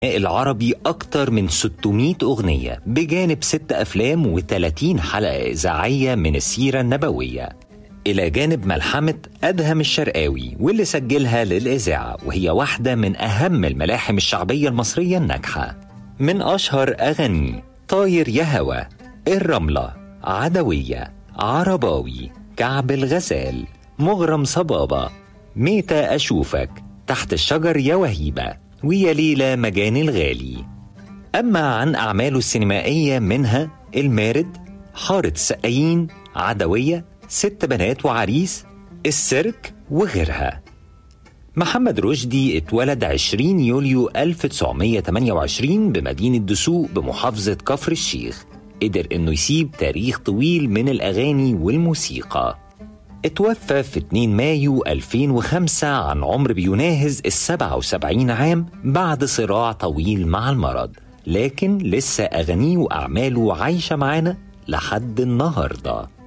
العربي أكتر من 600 أغنية بجانب ست أفلام و30 حلقة إذاعية من السيرة النبوية إلى جانب ملحمة أدهم الشرقاوي واللي سجلها للإذاعة وهي واحدة من أهم الملاحم الشعبية المصرية الناجحة من أشهر أغاني طاير يا هوا الرملة عدوية عرباوي كعب الغزال مغرم صبابة ميتة أشوفك تحت الشجر يا وهيبة ويا ليلى مجاني الغالي أما عن أعماله السينمائية منها المارد حارة السقايين عدوية ست بنات وعريس السيرك وغيرها محمد رشدي اتولد 20 يوليو 1928 بمدينة دسوق بمحافظة كفر الشيخ قدر انه يسيب تاريخ طويل من الاغاني والموسيقى اتوفى في 2 مايو 2005 عن عمر بيناهز ال 77 عام بعد صراع طويل مع المرض لكن لسه أغانيه وأعماله عايشة معانا لحد النهارده